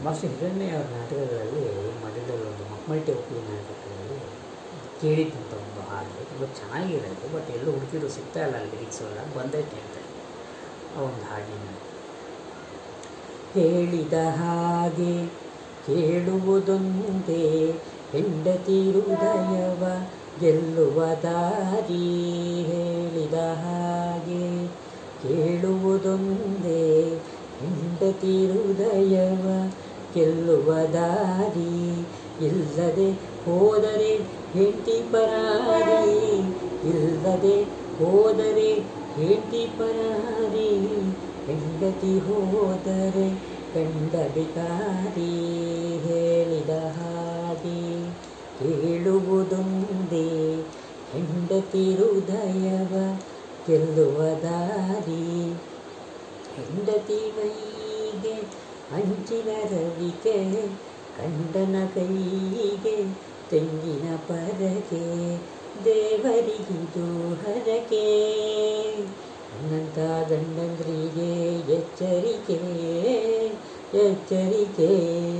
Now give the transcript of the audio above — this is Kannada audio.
ಮಾಸ್ಟರ್ ಹಿರಣ್ಯ ಅವ್ರ ನಾಟಕಗಳಲ್ಲಿ ಮಾಡಿದಲ್ಲಿ ಒಂದು ಮಕ್ಕಮಲ್ಟಿ ಒಪ್ಪಿ ನಾಟಕದಲ್ಲಿ ಕೇಳಿದ್ದಂಥ ಒಂದು ಹಾಡು ತುಂಬ ಚೆನ್ನಾಗಿರೋದು ಬಟ್ ಎಲ್ಲೂ ಹುಡುಕಿದ್ರು ಸಿಗ್ತಾ ಇಲ್ಲ ಲಿರಿಕ್ಸ್ ಎಲ್ಲ ಬಂದೈತೆ ಅಂತ ಆ ಒಂದು ಹಾಡಿನ ಹೇಳಿದ ಹಾಗೆ ಕೇಳುವುದೊಂದೇ ಹೆಂಡತಿ ಹೃದಯವ ಗೆಲ್ಲುವ ದಾರಿ ಹೇಳಿದ ಹಾಗೆ ಕೇಳುವುದೊಂದೇ ಹೆಂಡತಿ ಹೃದಯವ ಗೆಲ್ಲುವ ದಾರಿ ಇಲ್ಲದೆ ಹೋದರೆ ಹೆಂಡತಿ ಪರಾರಿ ಇಲ್ಲದೆ ಹೋದರೆ ಹೆಂಡತಿ ಪರಾರಿ ಹೆಂಡತಿ ಹೋದರೆ ಕಂಡ ಬಿಕಾರಿ ಹೇಳಿದ ಹಾಗೆ ಕೇಳುವುದೊಂದೇ ಹೆಂಡತಿ ಹೃದಯವ ಗೆಲ್ಲುವ ದಾರಿ ಹೆಂಡತಿ ಮೈಗೆ ಹಂಚಿನ ರವಿಕೆ ಕಂಡನ ಕೈಗೆ ತೆಂಗಿನ ಪರಕೆ ದೇವರಿಗಿದು ಹರಕೆ ನನ್ನಂಥ ಗಂಡಂದ್ರಿಗೆ ಎಚ್ಚರಿಕೆ ಎಚ್ಚರಿಕೆ